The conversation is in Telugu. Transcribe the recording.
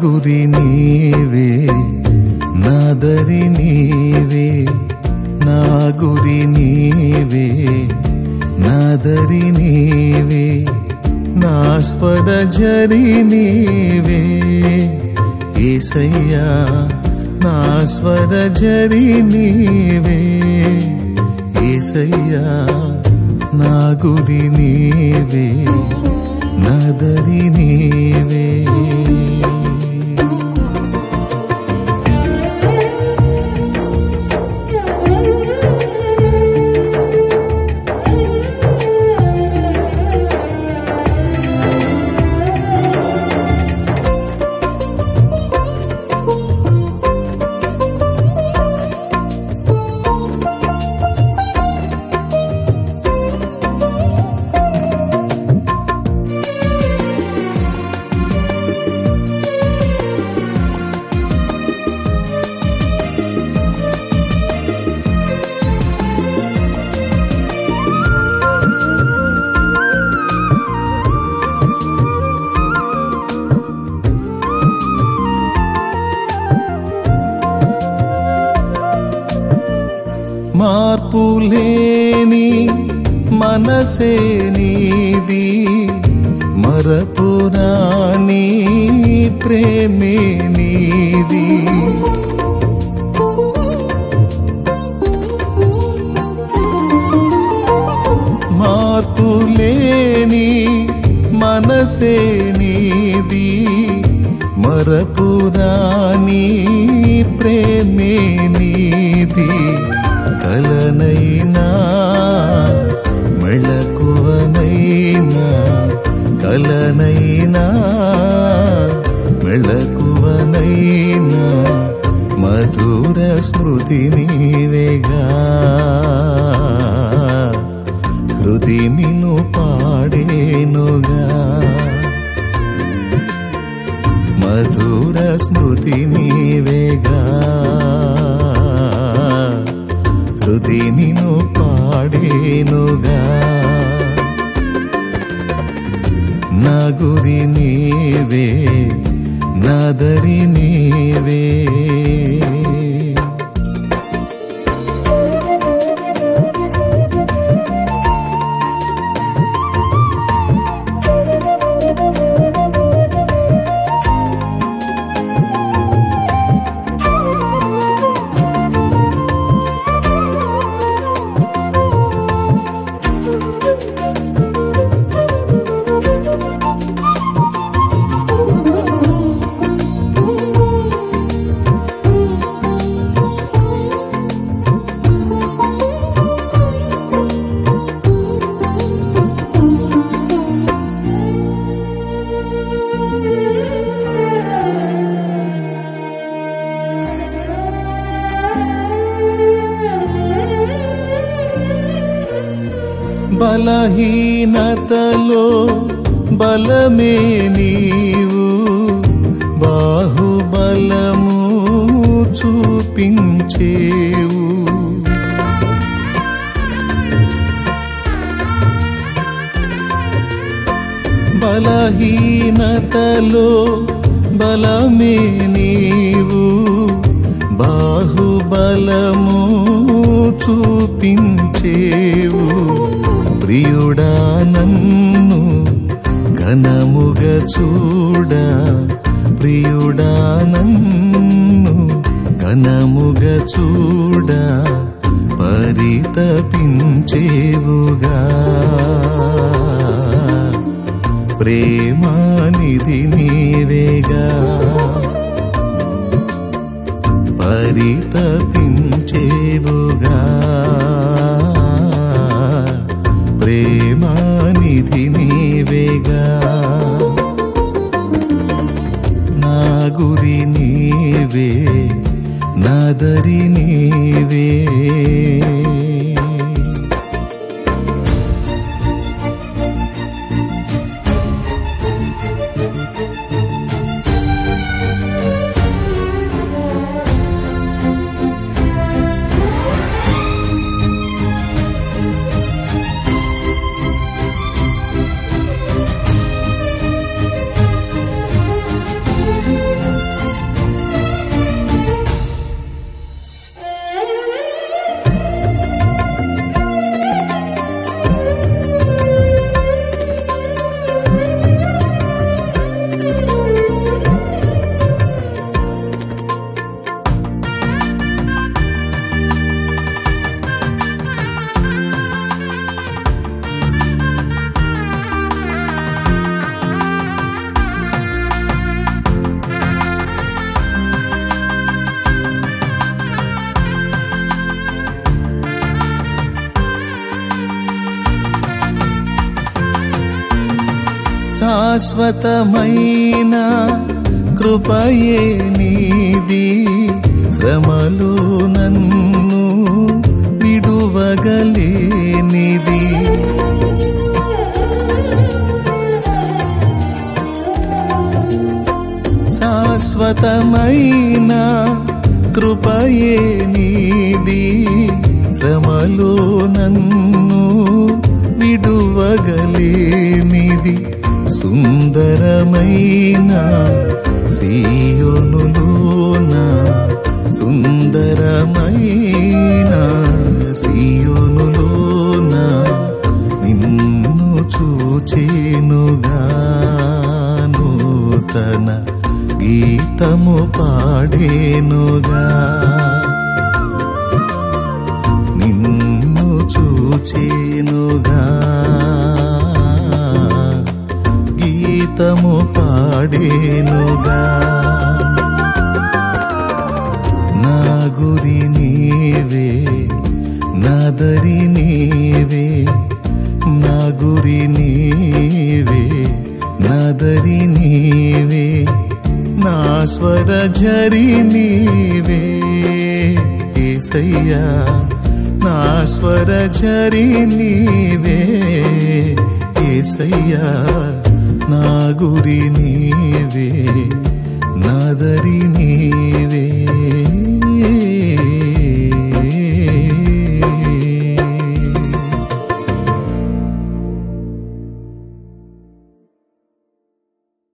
గురి నీవే నాదరి నీవే నా గురి నీవే నాదరి నీవే నా స్వర జరి నీవే ఏసయ్యా నా స్వర జరి నీవే ఏసయ్యా నా గురి నీవే నాదరి నీవే మార్పులేని మనసే నీది మరపురాని ప్రేమే నీది మార్పులేని మనసే నీది మరపురాని ప్రేమే నీది కలనైనా మెళకువనైనా కలనైనా మెళకువనైనా మధుర స్మృతి నీవేగా హృది నిను పాడేనుగా మధుర స్మృతి నీవేగా హృది నిను పాడేనుగా నా గురి నీవే నాదరి నీవే బలహీనతలో బలమే నీవు బాహుబలము చూపించేవు బలహీనతలో బలమే నీవు బాహుబలము చూపించేవు ప్రియుడా నన్ను ఘనముగా చూడ ప్రియుడా నన్ను ఘనముగా చూడ పరితపించేవుగా ప్రేమానిధి నీవేగా పరితపించేవుగా ప్రేమానిధి నీవేగా నా గురి నీవే నాదరి నీవే శాశ్వతమైన కృపయే నీది శ్రమలో నన్ను విడువగలేనిది శాశ్వతమైన కృపయే నీది శ్రమలో నన్ను విడువగలేనిది సుందరమైన సీయోనులోన సుందరమైన సీయోనులోన నిన్ను చూచేనుగా నూతన గీతము పాడేనుగా నిన్ను చూచేనుగా గీతము పాడేనుగా నా గురి నీవే నాదరి నీవే నా గురి నీవే నాదరి నీవే నా స్వర ఝరి నీవే ఏసయ్యా నా స్వర ఝరి నీవే ఏసయ్యా నా గురి నీవే నాదరి నీవే